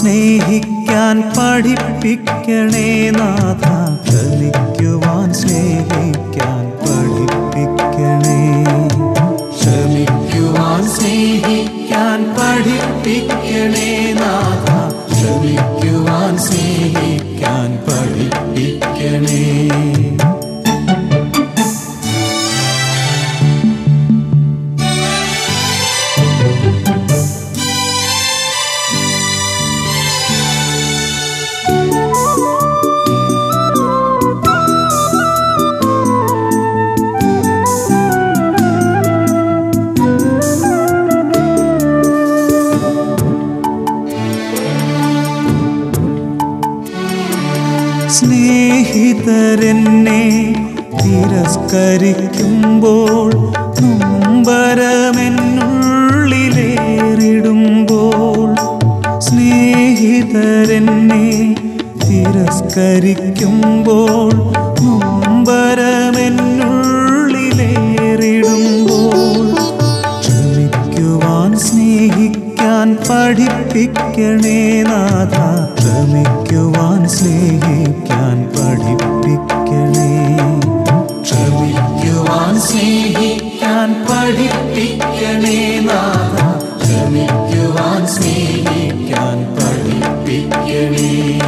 സ്നേഹിക്കാൻ പഠിപ്പിക്കണേ നാഥ ക്ഷമിക്കുവാൻ സ്നേഹിക്കാൻ പഠിപ്പിക്കണേ ക്ഷമിക്കുവാൻ സ്നേഹിക്കാൻ പഠിപ്പിക്കണേ നാഥ ക്ഷമിക്കുവാൻ സ്നേഹിക്കാൻ പഠിപ്പിക്കണേ സ്നേഹിതരെന്നെ തിരസ്കരിക്കുമ്പോൾ നൊമ്പരമെന്നുള്ളിലേറിടുമ്പോൾ സ്നേഹിതരെന്നെ തിരസ്കരിക്കുമ്പോൾ നൊമ്പരമെന്നുള്ളിലേറിടുമ്പോൾ ക്ഷമിക്കുവാൻ സ്നേഹിക്കാൻ പഠിപ്പിക്കണേ നാഥ ക്ഷമിക്കുവാൻ സ്നേഹിക്കാൻ പഠിപ്പിക്കണേ ക്ഷമിക്കുവാൻ സ്നേഹിക്കാൻ പഠിപ്പിക്കണേ നാഥ ക്ഷമിക്കുവാൻ സ്നേഹിക്കാൻ പഠിപ്പിക്കണേ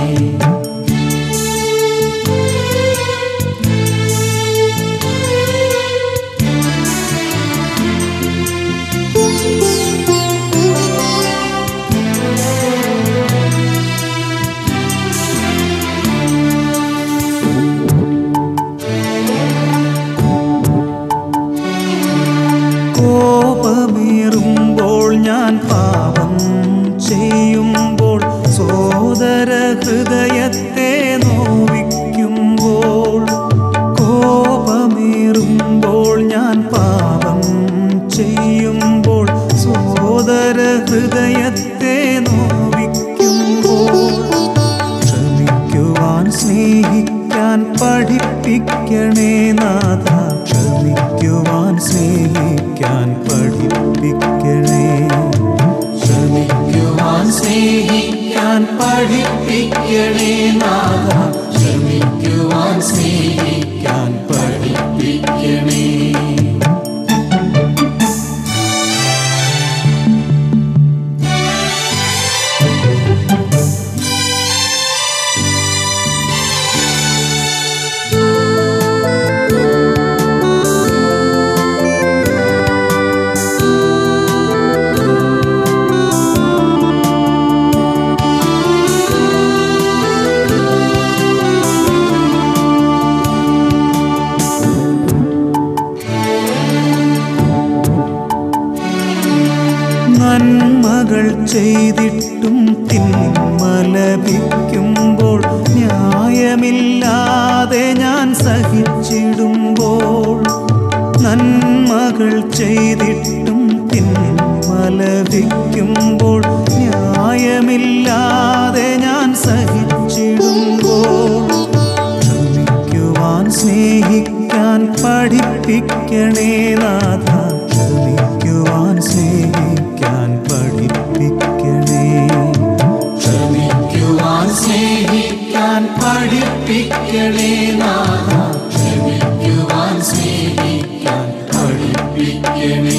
കോപമേറുമ്പോൾ ഞാൻ പാപം ചെയ്യുമ്പോൾ സോദര ഹൃദയത്തെ നോവിക്കുമ്പോൾ കോപമേറുമ്പോൾ ഞാൻ പാപം ചെയ്യുമ്പോൾ സോദര ഹൃദയത്തെ നോവിക്കുമ്പോൾ ക്ഷമിക്കുവാൻ സ്നേഹിക്കാൻ പഠിപ്പിക്കണേ നാഥ ക്ഷമിക്കുവാൻ സ്നേഹിക്കാൻ പഠിപ്പിക്കണേ ക്ഷമിക്കുവാൻ സ്നേഹിക്കാൻ പഠിപ്പിക്കണേ നാഥ ക്ഷമിക്കുവാൻ സ്നേഹിക്കാൻ പഠിപ്പിക്കണേ നന്മകൾ ചെയ്തിട്ടും തിന്മ ലഭിക്കുമ്പോൾ ന്യായമില്ലാതെ ഞാൻ സഹിച്ചിടുമ്പോൾ നന്മകൾ ചെയ്തിട്ടും തിന്മ ലഭിക്കുമ്പോൾ ന്യായമില്ലാതെ ഞാൻ സഹിച്ചിടുമ്പോൾ ക്ഷമിക്കുവാൻ സ്നേഹിക്കാൻ പഠിപ്പിക്കണേ നാഥ ക്ഷമിക്കുവാൻ സ്നേഹിക്കാൻ പഠിപ്പിക്കണേ ക്ഷമിക്കുവാൻ സ്നേഹിക്കാൻ പഠിപ്പിക്കണേ നാഥ ക്ഷമിക്കുവാൻ സ്നേഹിക്കാൻ പഠിപ്പിക്കണേ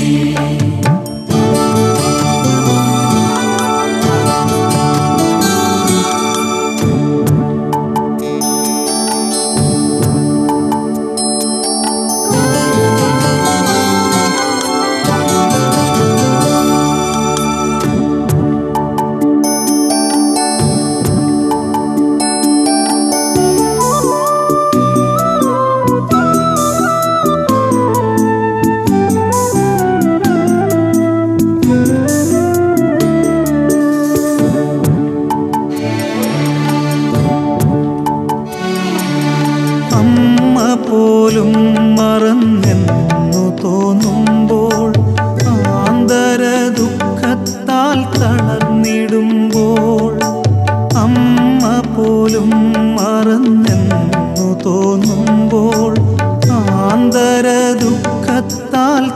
അമ്മ പോലും മറന്നെന്നു തോന്നുമ്പോൾ ആന്തര ദുഃഖത്താൽ തളർന്നിടുമ്പോൾ അമ്മ പോലും മറന്നെന്നു തോന്നുമ്പോൾ ആന്തര ദുഃഖത്താൽ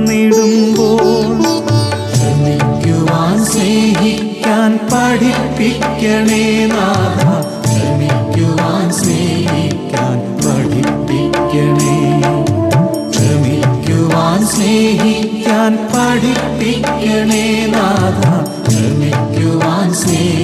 തളർന്നിടുമ്പോൾ ക്ഷമിക്കുവാൻ സ്നേഹിക്കാൻ പഠിപ്പി പഠിപ്പിക്കണേ നാഥ ക്ഷമിക്കുവാൻ സ്നേഹിക്കാൻ പഠിപ്പിക്കണേ ക്ഷമിക്കുവാൻ സ്നേഹിക്കാൻ പഠിപ്പിക്കണേ നാഥ ക്ഷമിക്കുവാൻ സ്നേഹിക്കാൻ